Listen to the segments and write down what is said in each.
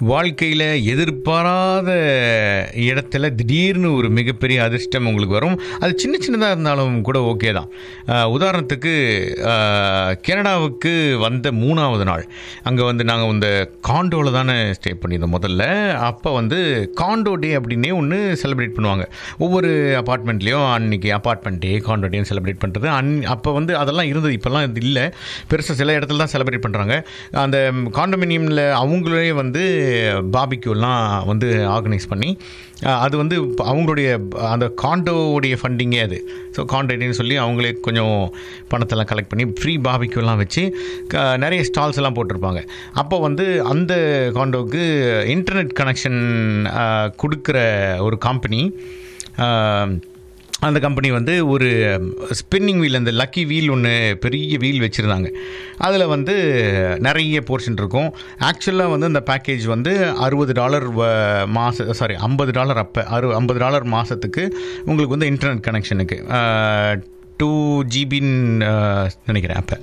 வாழ்க்கையில் எதிர்பாராத இடத்துல திடீர்னு ஒரு மிகப்பெரிய அதிர்ஷ்டம் உங்களுக்கு வரும் அது சின்ன சின்னதாக இருந்தாலும் கூட ஓகே தான் அஹ், உதாரணத்துக்கு அஹ், கனடாவுக்கு வந்த மூணாவது நாள் அங்கே வந்து நாங்கள் இந்த காண்டோவில் தானே ஸ்டே பண்ணியிருந்தோம் முதல்ல அப்போ வந்து காண்டோ டே அப்படின்னே ஒன்று செலிப்ரேட் பண்ணுவாங்க ஒவ்வொரு அப்பார்ட்மெண்ட்லேயும் அன்னைக்கு அப்பார்ட்மெண்ட் டே காண்டோ டேன்னு செலிப்ரேட் பண்ணுறது அன் அப்போ வந்து அதெல்லாம் இருந்தது இப்போல்லாம் இது இல்லை பெருசாக சில இடத்துல தான் செலிப்ரேட் பண்ணுறாங்க அந்த காண்டோமினியமில் அவங்களே வந்து பாபிக்யூலாம் வந்து ஆர்கனைஸ் பண்ணி அஹ், அது வந்து ப- அவங்களுடைய ப- அந்த காண்டோவுடைய ஃபண்டிங்கே அது ஸோ காண்டோன்னு சொல்லி அவங்களே கொஞ்சம் பணத்தெல்லாம் கலெக்ட் பண்ணி ஃப்ரீ பாபிக்யூலாம் வச்சு க- நிறைய ஸ்டால்ஸ் எல்லாம் போட்டிருப்பாங்க அப்போ வந்து அந்த காண்டோவுக்கு இன்டர்நெட் கனெக்ஷன் கொடுக்குற ஒரு கம்பெனி அந்த கம்பெனி வந்து ஒரு ஸ்பின்னிங் வீல் அந்த லக்கி வீல் ஒன்று பெரிய வீல் வச்சுருந்தாங்க அதில் வந்து நிறைய போர்ஷன் இருக்கும் ஆக்சுவலாக வந்து அந்த பேக்கேஜ் வந்து அறுபது டாலர் மாத சாரி ஐம்பது டாலர் அப்போ அறு ஐம்பது டாலர் மாதத்துக்கு உங்களுக்கு வந்து இன்டர்நெட் கனெக்ஷனுக்கு டூ ஜிபின்னு நினைக்கிறேன் அப்போ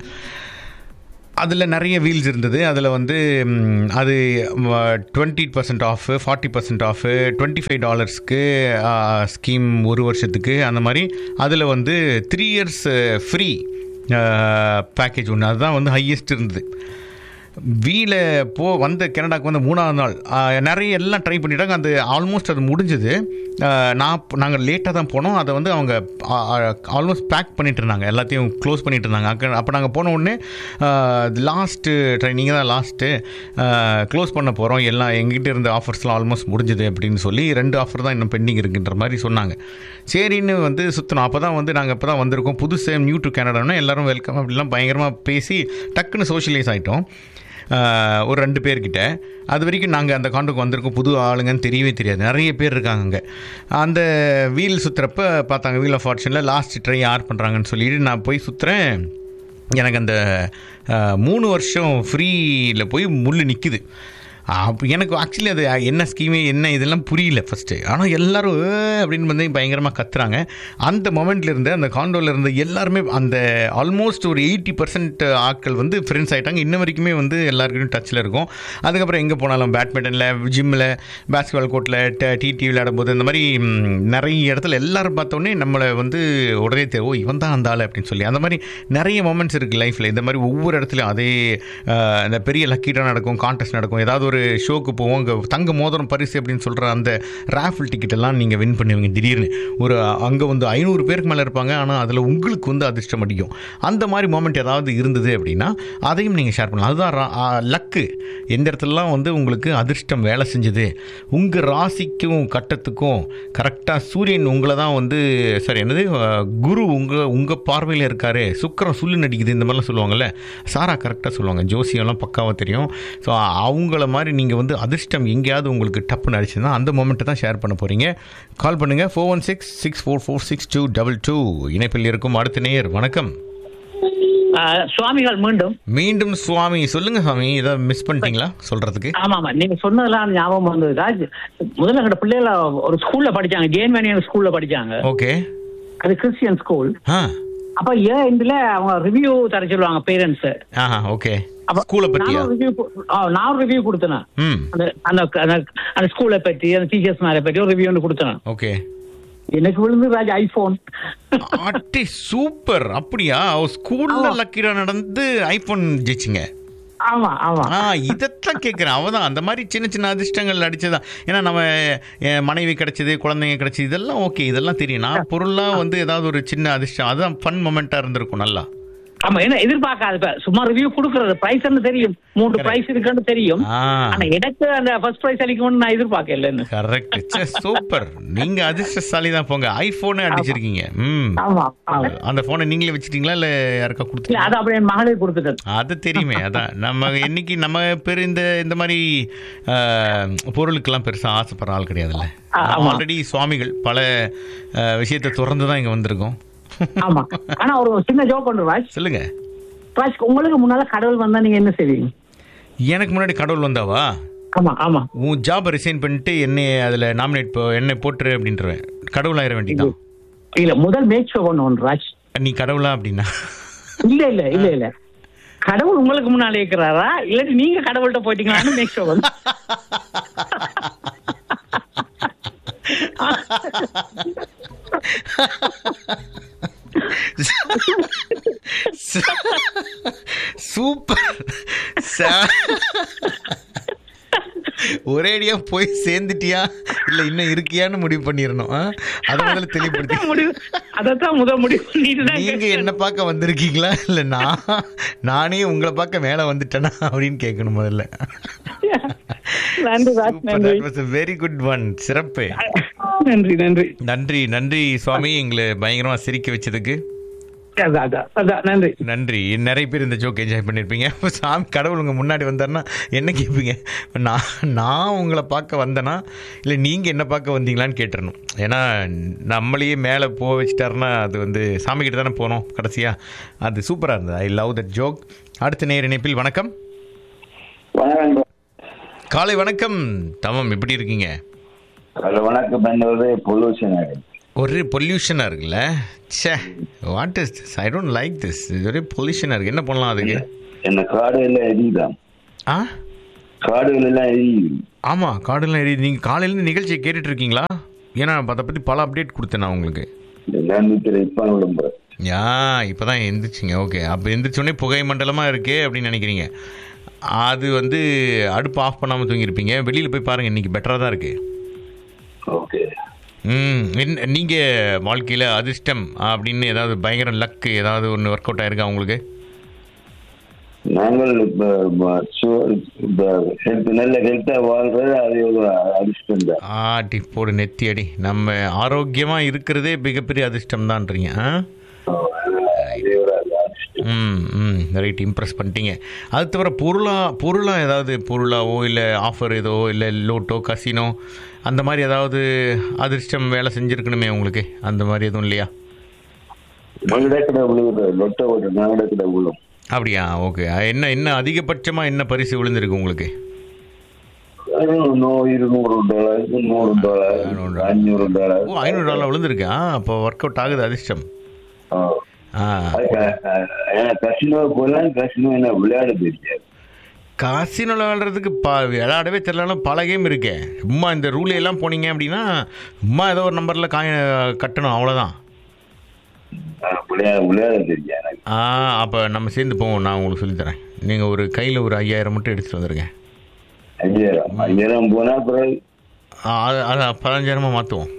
அதில் நிறைய வீல்ஸ் இருந்தது அதில் வந்து ம், அது twenty percent off forty percent off twenty five டாலர்ஸ்க்கு ஸ்கீம் ஒரு வருஷத்துக்கு அந்த மாதிரி அதில் வந்து த்ரீ இயர்ஸ் ஃப்ரீ பேக்கேஜ் ஒன்று அதுதான் வந்து ஹையஸ்ட் இருந்தது வீல போ வந்த கனடாக்கு வந்து மூணாவது நாள் ஆஹ், நிறைய எல்லாம் ட்ரை பண்ணிட்டாங்க அந்த ஆல்மோஸ்ட் அது முடிஞ்சது ஆஹ், நான் நாங்கள் லேட்டாக தான் போனோம் அதை வந்து அவங்க ஆல்மோஸ்ட் பேக் பண்ணிட்டு இருந்தாங்க எல்லாத்தையும் க்ளோஸ் பண்ணிட்டு இருந்தாங்க அக்க அப்போ நாங்கள் போன உடனே லாஸ்ட்டு ட்ரைனிங் தான் லாஸ்ட்டு க்ளோஸ் பண்ண போகிறோம் எல்லாம் எங்கிட்ட இருந்த ஆஃபர்ஸ்லாம் ஆல்மோஸ்ட் முடிஞ்சது அப்படின்னு சொல்லி ரெண்டு ஆஃபர் தான் இன்னும் பெண்டிங் இருக்குன்ற மாதிரி சொன்னாங்க சரின்னு வந்து சுற்றணும் அப்போ தான் வந்து நாங்கள் இப்போ தான் வந்திருக்கோம் புதுசு நியூ டு கனடானா எல்லாரும் வெல்கம் அப்படிலாம் பயங்கரமாக பேசி டக்குன்னு சோஷியலைஸ் ஆகிட்டோம் ஆஹ் ஒரு ரெண்டு பேர்கிட்ட அது வரைக்கும் நாங்கள் அந்த காண்டுக்கு வந்திருக்கோம் புது ஆளுங்கன்னு தெரியவே தெரியாது நிறைய பேர் இருக்காங்க அங்கே அந்த வீல் சுற்றுறப்ப பார்த்தாங்க வீல் ஆஃப் ஃபார்ச்சூனில் லாஸ்ட் ட்ரை யார் பண்ணுறாங்கன்னு சொல்லிட்டு நான் போய் சுற்றுறேன் எனக்கு அந்த ஆஹ், மூணு வருஷம் ஃப்ரீயில் போய் முள் நிற்குது அப்போ எனக்கு ஆக்சுவலி அது என்ன ஸ்கீமு என்ன இதெல்லாம் புரியல ஃபஸ்ட்டு ஆனால் எல்லாரும் "ஏ" அப்படின்னு வந்து பயங்கரமாக கத்துறாங்க அந்த மொமெண்ட்ல இருந்து அந்த காண்டோவில் இருந்த எல்லாருமே அந்த ஆல்மோஸ்ட் ஒரு எயிட்டி பர்சன்ட் ஆட்கள் வந்து ஃப்ரெண்ட்ஸ் ஆகிட்டாங்க இன்ன வரைக்குமே வந்து எல்லாருக்கிட்டையும் டச்சில் இருக்கும் அதுக்கப்புறம் எங்கே போனாலும் பேட்மிண்டனில் ஜிம்மில் பேஸ்கெட்பால் கோர்ட்டில் டிடி விளையாடும் போது இந்த மாதிரி ம், நிறைய இடத்துல எல்லாரும் பார்த்தோன்னே நம்மளை வந்து உடனே தெ- ஓ இவன் தான் அந்த ஆள் அப்படின்னு சொல்லி அந்த மாதிரி நிறைய மொமெண்ட்ஸ் இருக்குது லைஃப்பில் இந்த மாதிரி ஒவ்வொரு இடத்துலையும் அதே அஹ், இந்த பெரிய லக்கீட்டாக நடக்கும் கான்டெஸ்ட் நடக்கும் ஏதாவது ஒரு ஷோக்கு போவோம் அங்கே தங்க மோதிரம் பரிசு அப்படின்னு சொல்கிற அந்த ராஃபிள் டிக்கெட் எல்லாம் நீங்கள் வின் பண்ணுவீங்க திடீர்னு ஒரு அங்கே வந்து ஐநூறு பேருக்கு மேலே இருப்பாங்க ஆனால் அதில் உங்களுக்கு வந்து அதிர்ஷ்டம் அடிக்கும் அந்த மாதிரி மொமெண்ட் ஏதாவது இருந்தது அப்படின்னா அதையும் நீங்கள் ஷேர் பண்ணலாம் அதுதான் லக்கு எந்த இடத்துலலாம் வந்து உங்களுக்கு அதிர்ஷ்டம் வேலை செஞ்சது உங்கள் ராசிக்கும் கட்டத்துக்கும் கரெக்டாக சூரியன் உங்களை தான் வந்து சரி என்னது அஹ், குரு உங்கள் உங்கள் பார்வையில் இருக்காரு சுக்கரம் சுள்ளு நடிக்குது இந்த மாதிரிலாம் சொல்லுவாங்கல்ல சாரா கரெக்டாக சொல்லுவாங்க ஜோசியம்லாம் பக்காவாக தெரியும் ஸோ அவங்கள மாதிரி நீங்கள் வந்து அதிர்ஷ்டம் எங்கேயாவது உங்களுக்கு டப்புன்னு அடிச்சுன்னா அந்த மொமெண்ட்டை தான் ஷேர் பண்ண போகிறீங்க கால் பண்ணுங்கள் four one six six four four six two double two இணைப்பில் இருக்கும் அடுத்த நேயர் வணக்கம் ஆ, சுவாமிகள் மீண்டும் மீண்டும் சுவாமி சொல்லுங்க சுவாமி ஏதாவது மிஸ் பண்ணிட்டீங்களா சொல்றதுக்கு ஆமா ஆமா நீங்க சொன்னதெல்லாம் ஞாபகம் வந்தது ராஜ் முதல்ல எங்க பிள்ளைகள ஒரு ஸ்கூல்ல படிச்சாங்க ஜேன் மேனியன் ஸ்கூல்ல படிச்சாங்க ஓகே அது கிறிஸ்டியன் ஸ்கூல் ஆ அப்ப ஏன் இதுல அவங்க ரிவ்யூ தர சொல்லுவாங்க பேரண்ட்ஸ் ஆஹா ஓகே அப்ப ஸ்கூலை பத்தியா நான் ரிவ்யூ நான் ரிவ்யூ கொடுத்தேன் ம் அந்த அந்த அந்த- அந்த ஸ்கூலை பத்தி அந்த டீச்சர்ஸ் மேல பத்தி ஒரு ரிவ்யூ கொடுத்தேன் ஓகே எனக்கு விழுந்து ராஜ் ஐபோன் அட்டி சூப்பர் அப்படியா அவ ஸ்கூல்ல லக்கீரா நடந்து ஐபோன் ஜெயிச்சிங்க ஆமா ஆமா ஆ இதைத்தான் கேட்குறேன் அவதான் அந்த மாதிரி சின்ன சின்ன அதிர்ஷ்டங்கள் அடிச்சதான் ஏன்னா நம்ம என் மனைவி கிடைச்சது குழந்தைங்க கிடைச்சது இதெல்லாம் ஓகே இதெல்லாம் தெரியும் நான் பொருளாக வந்து ஏதாவது ஒரு சின்ன அதிர்ஷ்டம் அதுதான் ஃபன் மொமெண்ட்டாக இருந்திருக்கும் நல்லா ஆமா என்ன எதிர்பார்க்காது இப்ப சும்மா ரிவ்யூ கொடுக்கறது பிரைஸ் தெரியும் மூன்று Correct. பிரைஸ் இருக்குன்னு தெரியும் ஆ ஆனா எனக்கு அந்த ஃபர்ஸ்ட் பிரைஸ் அளிக்கும்னு நான் எதிர்பார்க்கலன்னு கரெக்ட் சூப்பர் நீங்க அதிர்ஷ்டசாலி தான் போங்க ஐபோனே அடிச்சிருக்கீங்க ம் ஆமா ஆமா அந்த போனை நீங்களே வச்சிட்டீங்களா இல்ல யாருக்கா இல்ல கொடுத்தீங்களா அது அப்படியே மகளிர் கொடுத்துட்டது அது தெரியுமே அதான் நம்ம இன்னைக்கு நம்ம பேர் இந்த இந்த மாதிரி அஹ், பொருளுக்கெல்லாம் பெருசா ஆசைப்படுற ஆள் கிடையாதுல்ல ஆ, ஆமா. ஆல்ரெடி சுவாமிகள் பல அஹ், விஷயத்தை திறந்து தான் இங்க வந்திருக்கோம் ஆமா ஆனா ஒரு சின்ன ஜோக் ஒன்று ராஜ் சொல்லுங்க ராஜ் உங்களுக்கு முன்னால கடவுள் வந்தா நீங்க என்ன செய்வீங்க எனக்கு முன்னாடி கடவுள் வந்தாவா ஆமா ஆமா உன் ஜாப் ரிசைன் பண்ணிட்டு என்னை அதுல நாமினேட் என்னை போட்டுரு அப்படின்றவேன் கடவுள் ஆயிர வேண்டியதான் இல்ல முதல் மேக் ஷோ ஒன்று ஒன்று ராஜ் நீ கடவுளா அப்படின்னா இல்ல இல்ல இல்ல இல்ல கடவுள் உங்களுக்கு முன்னால இருக்கிறாரா இல்லாட்டி நீங்க கடவுள்கிட்ட போயிட்டீங்களான்னு மேக் ஷோ வந்து சூப்பர் ஒரேடியா போய் சேர்ந்துட்டியா இல்ல இன்னும் இருக்கியான்னு முடிவு பண்ணிடணும் ஆ? அதை முதல்ல தெளிவுபடுத்தி அதான் முடிவு அதைத்தான் முத முடிவு பண்ணிட்டு தான் நீங்க கேட்கிறேன். என்ன பார்க்க வந்திருக்கீங்களா இல்ல நான் நானே உங்களை பார்க்க மேல வந்துட்டேனா அப்படின்னு கேட்கணும் முதல்ல நன்றி ராஜ் நன்றி வெரி குட் ஒன் சிறப்பு நன்றி நன்றி நன்றி நன்றி சுவாமி எங்களை பயங்கரமா சிரிக்க வச்சதுக்கு அதான் அதான் அதான் நன்றி நன்றி நிறைய பேர் இந்த ஜோக் என்ஜாய் பண்ணியிருப்பீங்க இப்போ சாமி கடவுள் உங்கள் முன்னாடி வந்தாருன்னா என்ன கேட்பீங்க நான் நான் உங்களை பார்க்க வந்தேனா இல்லை நீங்கள் என்ன பார்க்க வந்தீங்களான்னு கேட்டுறணும் ஏன்னா நம்மளையே மேலே போக வச்சுட்டாருன்னா அது வந்து சாமி கிட்ட தானே போனோம் கடைசியாக அது சூப்பராக இருந்தது ஐ லவ் தட் ஜோக் அடுத்த நேர் இணைப்பில் வணக்கம் வணக்கம் காலை வணக்கம் தமம் எப்படி இருக்கீங்க ஹலோ வணக்கம் பண்ணுறது பொல்யூஷன் ஆகும் ஒரே பொல்யூஷனாக இருக்குல்ல ச்சே what is this I don't like this இது ஒரே பொல்யூஷனாக இருக்குது என்ன பண்ணலாம் அதுக்கு என்ன காடு எல்லாம் எரியுதான் ஆ காடுகள் எல்லாம் எரியுது ஆமாம் காடெல்லாம் எரியுது நீங்கள் காலையிலேருந்து நிகழ்ச்சியை கேட்டுட்டு இருக்கீங்களா ஏன்னா அதை பற்றி பல அப்டேட் கொடுத்தேன் நான் உங்களுக்கு எல்லாம் வீட்டில் இப்போ விளம்பரம் யா இப்போ தான் எந்திரிச்சிங்க ஓகே அப்போ எந்திரிச்சோடனே புகை மண்டலமாக இருக்கே அப்படின்னு நினைக்கிறீங்க அது வந்து அடுப்பு ஆஃப் பண்ணாமல் தூங்கியிருப்பீங்க வெளியில் போய் பாருங்கள் இன்றைக்கி பெட்டராக தான் இருக்குது ஓகே ம் என்ன நீங்கள் வாழ்க்கையில் அதிர்ஷ்டம் அப்படின்னு ஏதாவது பயங்கர லக்கு ஏதாவது ஒன்று ஒர்க் அவுட் ஆயிருக்கா உங்களுக்கு நாங்கள் இப்போ ஹெல்த் நல்ல ஹெல்த்தாக வாழ்றது அது ஒரு அதிர்ஷ்டம் தான் ஆட்டி போடு நெத்தி அடி நம்ம ஆரோக்கியமாக இருக்கிறதே மிகப்பெரிய அதிர்ஷ்டம் தான்றீங்க ஆ அது ஒரு அதிர்ஷ்டம் ம் ம் ரைட் இம்ப்ரெஸ் பண்ணிட்டீங்க அது தவிர பொருளாக பொருளாக ஏதாவது பொருளாவோ இல்லை ஆஃபர் ஏதோ இல்லை லோட்டோ கசினோ அந்த மாதிரி ஏதாவது அதிர்ஷ்டம் வேலை செஞ்சுருக்கணுமே உங்களுக்கு அந்த மாதிரி எதுவும் இல்லையா மகிழக்கடை விழுகுது லொட்டை ஓட்டு நகடக்கடை விழும் அப்படியா ஓகே என்ன என்ன அதிகபட்சமாக என்ன பரிசு விழுந்திருக்கு உங்களுக்கு நூ இருநூறு டாலர் நூறு டாலர் அஞ்சூறு டாலர் ஓ ஐநூறு டாலர் விழுந்திருக்கு ஆ அப்போ ஒர்க் அவுட் ஆகுது அதிர்ஷ்டம் ஆ கசினோ போலாம் கசினோ என்ன விளையாட தெரியாது காசினோவில் விளாடுறதுக்கு ப விளையாடவே தெரியலனாலும் பல கேம் இருக்கே சும்மா இந்த ரூல் எல்லாம் போனீங்க அப்படின்னா சும்மா ஏதோ ஒரு நம்பரில் காய் கட்டணும் அவ்வளோதான் ஆஹ் விளையாட விளையாட தெரியாது எனக்கு ஆ அப்போ நம்ம சேர்ந்து போவோம் நான் உங்களுக்கு சொல்லித்தரேன் நீங்கள் ஒரு கையில் ஒரு ஐயாயிரம் மட்டும் எடுத்துகிட்டு வந்துருங்க ஐயாயிரம் ஐயாயிரம் போனா பிறகு ஆ, அது அதை பதினஞ்சாயிரமாக மாற்றுவோம்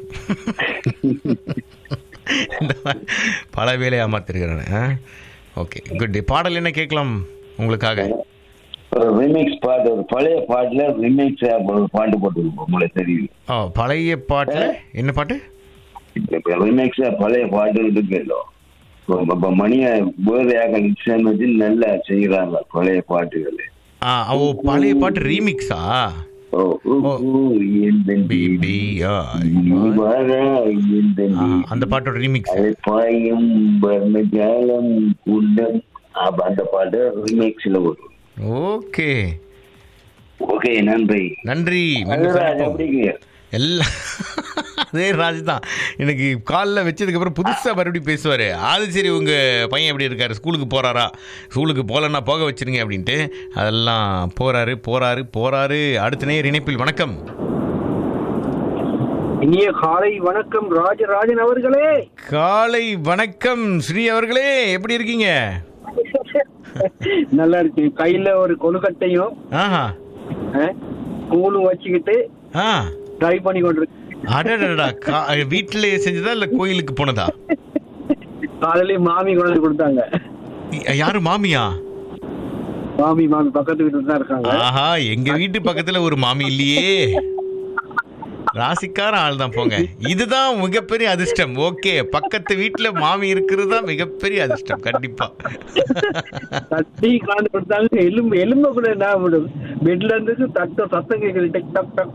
இந்த மாதிரி பல வேலையை ஏமாத்திருக்கிறேன் ஆ ஓகே குட் பாடல் என்ன கேட்கலாம் உங்களுக்காக ஒரு ரிமிக்ஸ் பாட்டு ஒரு பழைய பாட்டுல ரிமிக்ஸ் ஒரு பாட்டு போட்டுருப்போம் உங்களுக்கு தெரியும் ஓ பழைய பாட்டில் என்ன பாட்டு இப்ப ரிமிக்ஸ் பழைய பாட்டு இருக்குல்லோ இப்ப மணியை வேறையாக நிச்சயம் வச்சு நல்லா செய்யறாங்க பழைய பாட்டுகள் ஆ ஓ பழைய பாட்டு ரீமிக்ஸா ஓ ஊ, ஊ, எந்தன் பேபி ஆ நீ வாரா, எந்தன் ஆ, அந்த பாட்டோட ரீமிக்ஸ் அல்பாயம் வர்ணஜாலம் குண்டம் அப்ப அந்த பாட்டு ரிமிக்ஸ்ல வரும் ஓகே ஓகே நன்றி நன்றி மீண்டும் அதுதான் சந்திப்போம். எப்படிங்க எல்லாம் அதே ராஜ் தான் எனக்கு காலில் வச்சதுக்கப்புறம் புதுசாக மறுபடியும் பேசுவார் அது சரி உங்கள் பையன் எப்படி இருக்காரு ஸ்கூலுக்கு போகிறாரா ஸ்கூலுக்கு போகலன்னா போக வச்சிருங்க அப்படின்ட்டு அதெல்லாம் போகிறாரு போகிறாரு போகிறாரு அடுத்த நேர் இணைப்பில் வணக்கம் இனிய காலை வணக்கம் ராஜராஜன் அவர்களே காலை வணக்கம் ஸ்ரீ அவர்களே எப்படி இருக்கீங்க நல்லா இருக்கு கையில ஒரு கொழுக்கட்டையும் ஆஹா அஹ், கூழும் வச்சுக்கிட்டு ஆ ட்ரை பண்ணி கொண்டிருக்கு அடடடா கா வீட்டில் செஞ்சதா இல்லை கோயிலுக்கு போனதா காலையிலேயே மாமி கொண்டு வந்து கொடுத்தாங்க யாரு மாமியா மாமி மாமி பக்கத்து வீட்டுல தான் இருக்காங்க ஆஹா எங்க வீட்டு பக்கத்துல ஒரு மாமி இல்லையே ராசிக்கார ஆள் தான் போங்க இதுதான் மிகப்பெரிய அதிர்ஷ்டம் ஓகே பக்கத்து வீட்டுல மாமி இருக்கிறது தான் மிகப்பெரிய அதிர்ஷ்டம் கண்டிப்பா தட்டி காந்து கொடுத்தாங்க எலும்பு எலும்ப கூட என்ன விடும் பெட்ல இருந்து தட்ட சத்தம் கேக்குது டக் டக் டக்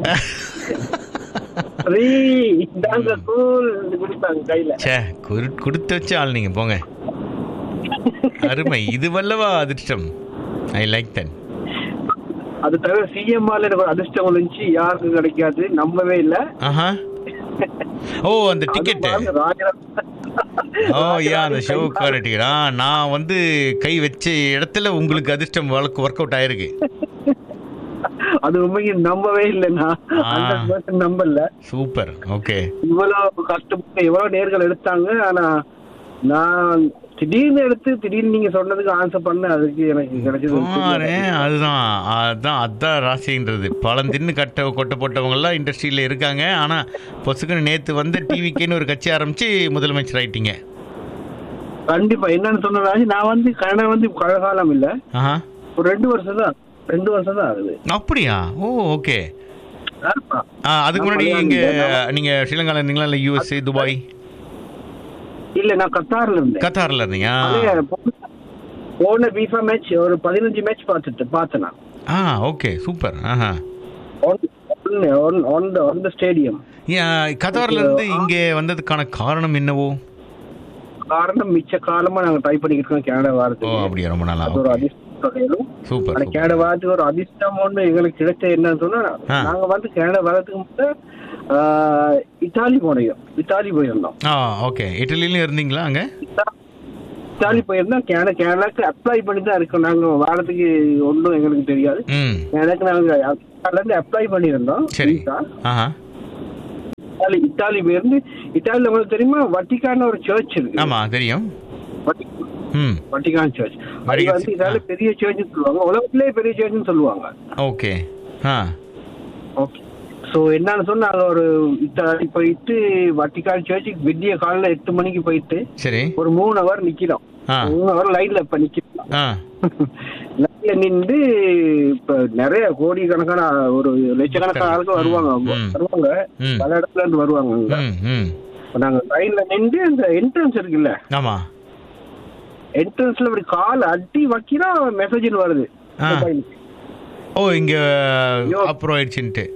ரீ இந்தாங்க கூல் கொடுத்தாங்க கையில ச்சே குரு கொடுத்து வச்ச ஆள் நீங்க போங்க அருமை இது வல்லவா அதிர்ஷ்டம் ஐ லைக் தட் அது தவிர சிஎம்ஆர்ல எனக்கு ஒரு அதிர்ஷ்டம் இருந்துச்சு யாருக்கும் கிடைக்காது நம்பவே இல்ல ஆஹா ஓ அந்த டிக்கெட்டு அது பாருங்க, ராஜரா- ஓ யா அந்த ராஜராஜன் ஷோ கை குவாலிட்டி நான் வந்து கை வச்ச இடத்துல உங்களுக்கு அதிர்ஷ்டம் ஒர்க் ஒர்க் அவுட் ஆயிருக்கு அது உண்மைக்கு நம்பவே இல்லைண்ணா ஆ. ஹண்ட்ரட் பர்சன்ட் நம்பல சூப்பர் ஓகே இவ்வளவு கஷ்டப்பட்டு எவ்வளவு நேர்கள் எடுத்தாங்க ஆனா நான் திடீர்னு எடுத்து திடீர்னு நீங்க சொன்னதுக்கு ஆன்சர் பண்ண அதுக்கு எனக்கு கிடைச்சது ஒரு பெரிய பாரு அதுதான் அதுதான் அதான் ராசின்றது பழம் தின்னு கட்ட கொட்ட போட்டவங்கெல்லாம் இண்டஸ்ட்ரியில் இருக்காங்க ஆனால் பொசுக்குன்னு நேற்று வந்து டிவிக்குன்னு ஒரு கட்சி ஆரம்பித்து முதலமைச்சர் ஆயிட்டீங்க கண்டிப்பா என்னன்னு சொன்னா நான் வந்து கனடா வந்து கழகாலம் இல்ல ஆஹா ஒரு ரெண்டு வருஷம் தான் ரெண்டு வருஷம் தான் ஆகுது அப்படியா ஓ ஓகே ஆமா. அதுக்கு முன்னாடி நான் இங்கே மலையாளம் நீங்கள் ஸ்ரீலங்காவில் இருந்தீங்களா இல்லை யூஎஸ்ஏ துபாய் இல்ல நான் கத்தார்ல இருந்தேன் கத்தாரில் இருந்தீங்க அதே போன- போன FIFA மேட்ச் ஒரு பதினஞ்சு மேட்ச் பார்த்துட்டு பார்த்தேன் நான் ஆ ஓகே சூப்பர் ஆஹா ஆன் த ஸ்டேடியம் ஏன் கத்தாரில் இருந்து இங்கே வந்ததுக்கான காரணம் என்னவோ காரணம் மிச்ச காலமா நாங்க ட்ரை பண்ணிக்கிட்டு இருக்கோம் கனடா ஓ வாரத்துக்கு அப்படியா ரொம்ப நாளா அது ஒரு ஓகே அதிர்ஷ்டம் சொல்லிடும். சூப்பர் ஆனா கனடா வாரத்துக்கு ஒரு அதிர்ஷ்டம் ஒண்ணு எங்களுக்கு கிடைச்ச என்னன்னு சொன்னா ஆ. நாங்க வந்து கனடா வரதுக்கு முன்னாடி ஆஹ், இத்தாலி போனோம் இத்தாலி போயிருந்தோம் ஆ ஓகே இட்டலியிலும் இருந்தீங்களா அங்கே இத்தாலி போயிருந்தோம் கேன கேனடாக்கு அப்ளை பண்ணி தான் இருக்கோம் நாங்க வாரத்துக்கு ஒன்றும் எங்களுக்கு தெரியாது ம் எனக்கு நாங்க இத்தாலில இருந்து அப்ளை பண்ணியிருந்தோம் சரி visa. ஆஹா இத்தாலி இத்தாலி போயிருந்து இத்தாலில உங்களுக்கு தெரியுமா வட்டிக்கான ஒரு சர்ச் இருக்கு ஆமாம் தெரியும் வட்டி- ம் வட்டிகான் சர்ச் அது வட்டிகான் வந்து church. இதால பெரிய சர்ச்னு சொல்லுவாங்க உலகத்திலே பெரிய சர்ச்னு சொல்லுவாங்க ஓகே ஆ ஓகே சோ என்னன்னு சொன்னா நாங்க ஒரு இத்தாலி போயிட்டு வட்டிகான் சர்ச்சுக்கு விடிய காலைல எட்டு மணிக்கு போயிட்டு சரி ஒரு மூணு ஹவர் நிக்கிறோம் ஆ மூணு ஹவர் லைன்ல இப்ப நிக்கிறோம் ஆ லைன்ல நின்று இப்ப நிறைய கோடி கணக்கான ஒரு லட்சக்கணக்கான ஆளுங்க வருவாங்க ம். வருவாங்க ம். பல இடத்துல இருந்து வருவாங்க இங்க. ம் ம் இப்ப நாங்க லைன்ல நின்று அந்த என்ட்ரன்ஸ் இருக்குல்ல ஆமாம் என்ட்ரன்ஸ்ல இப்படி கால் அடி வைக்கிறா மெசேஜ் வருது ஆ. மொபைலுக்கு. ஓ இங்கே ஐயோ. அப்புறம் ஆயிடுச்சுன்ட்டு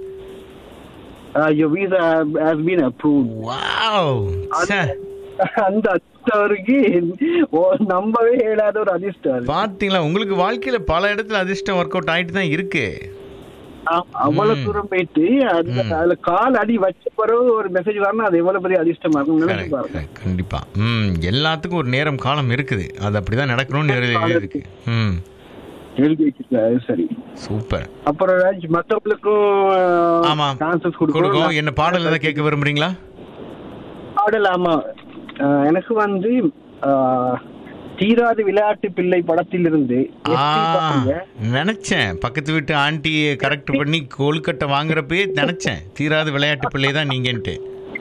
Uh, your visa has been approved. Wow சே அந்த அதிர்ஷ்டவருக்கு நம்பவே இயலாத ஒரு அதிர்ஷ்டம் அது. பார்த்தீங்களா உங்களுக்கு வாழ்க்கையில் பல இடத்துல அதிர்ஷ்டம் ஒர்க் அவுட் ஆகிட்டு தான் இருக்கு ஆ- அவ்வளவு தூரம் போயிட்டு அந்த அதுல கால் அடி வச்ச பிறகு ஒரு மெசேஜ் வரணும் அது எவ்வளவு பெரிய அதிர்ஷ்டமா இருக்கும் நினைச்சு Correct, பாருங்க correct. கண்டிப்பா ம் எல்லாத்துக்கும் ஒரு நேரம் காலம் இருக்குது அது அப்படிதான் நடக்கணும்னு எழுதி இருக்கு ம் எழுதி வச்சிருக்காரு அது சரி சூப்பர் அப்புறம் ராஜ் மத்தவங்களுக்கும் ஆமா சான்சஸ் கொடுக்கும் கொடுக்கணும் என்ன பாடல் ஏதாவது கேட்க விரும்புறீங்களா பாடல் ஆமா அஹ், எனக்கு வந்து அஹ், தீராத விளையாட்டு பிள்ளை படத்திலிருந்து ஆ எஸ்பி பாருங்க. நினைச்சேன் பக்கத்து வீட்டு ஆண்டி கரெக்ட் பண்ணி கொழுக்கட்டை வாங்குறப்பயே நினைச்சேன் தீராத விளையாட்டு பிள்ளை தான் நீங்கன்ட்டு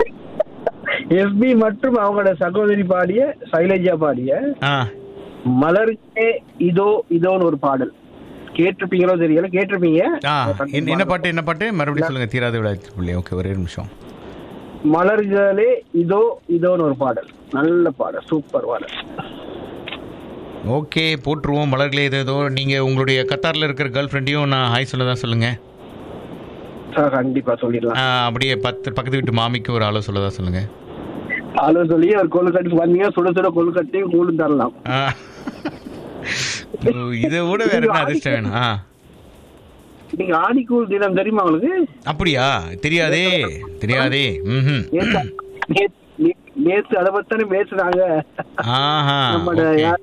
எஸ்பி மற்றும் அவங்களோட சகோதரி பாடிய சைலஜா பாடிய ஆ மலருக்கே இதோ இதோன்னு ஒரு பாடல் கேட்டிருப்பீங்களோ தெரியல கேட்டிருப்பீங்க ஆ என்ன- என்ன பாட்டு என்ன பாட்டு மறுபடியும் சொல்லுங்க தீராத விளையாட்டு பிள்ளை ஓகே ஒரே நிமிஷம் மலர்களே இதோ இதோன்னு ஒரு பாடல் நல்ல பாடல் சூப்பர் பாடல் ஓகே போட்டுருவோம் மலர்களே இது ஏதோ நீங்கள் உங்களுடைய கத்தாரில் இருக்கிற கேர்ள் ஃப்ரெண்டையும் நான் ஹாய் சொல்ல தான் சொல்லுங்கள் சார் கண்டிப்பா சொல்லிடலாம் அப்படியே பத்து பக்கத்து வீட்டு மாமிக்கு ஒரு ஆளோ சொல்ல தான் சொல்லுங்கள் ஆலோ சொல்லி ஒரு கொழுக்கட்டுக்கு வந்தீங்க சுட சுட கொழுக்கட்டையும் கூடும் தரலாம் ஆ. ஓ, இதை விட வேற என்ன அதிர்ஷ்டம் வேணும் ஆ நீங்க ஆடிக்கூழ் தினம் தெரியுமா உங்களுக்கு அப்படியா தெரியாதே தெரியாதே ம் நேத்து நேத்து- நே- நேத்து அதை பத்தானே பேசுறாங்க ஆஹா நம்மட okay. யார்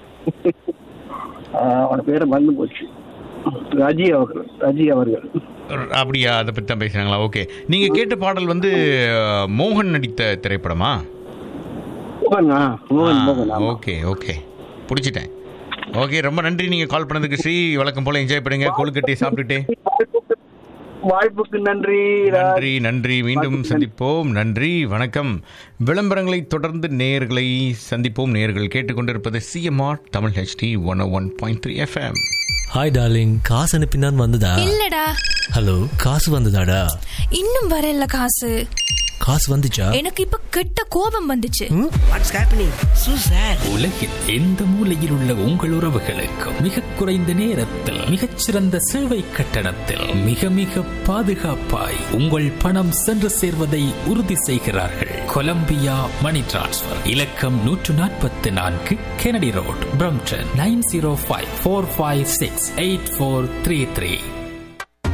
ஆ, அவன பேரை மறந்து போச்சு ரஜி அவர்கள் ரஜி அவர்கள் அப்படியா அதை பற்றி தான் பேசுகிறாங்களா ஓகே நீங்கள் கேட்ட பாடல் வந்து அஹ், மோகன் நடித்த திரைப்படமா மோகன் ஆ, மோகன் மோகன் ஆமா. ஓகே ஓகே பிடிச்சிட்டேன் ஓகே ரொம்ப நன்றி நீங்கள் கால் பண்ணதுக்கு ஸ்ரீ வழக்கம் போல் என்ஜாய் பண்ணுங்க கொழுக்கட்டையை சாப்பிட்டுட்டே வாய்ப்புக்கு- வாய்ப்புக்கு நன்றி ராஜ். நன்றி நன்றி மீண்டும் சந்திப்போம் நன்றி வணக்கம் விளம்பரங்களை தொடர்ந்து நேயர்களை சந்திப்போம் நேயர்கள் கேட்டுக்கொண்டிருப்பது CMR Tamil HD one one point three FM hi darling காசு அனுப்பினான் வந்ததா இல்லடா ஹலோ காசு வந்ததாடா இன்னும் வரல காசு காசு வந்துச்சா எனக்கு இப்ப கெட்ட கோபம் வந்துச்சு வாட்ஸ் ஹேப்பனிங் சூ சார் உலகில் எந்த மூலையில் உள்ள உங்கள் உறவுகளுக்கும் மிக குறைந்த நேரத்தில் மிகச்சிறந்த சேவை கட்டணத்தில் மிக மிக பாதுகாப்பாய் உங்கள் பணம் சென்று சேர்வதை உறுதி செய்கிறார்கள் கொலம்பியா மணி டிரான்ஸ்ஃபர் இலக்கம் நூற்று நாற்பத்தி நான்கு Kennedy road Brampton nine zero five four five six eight four three three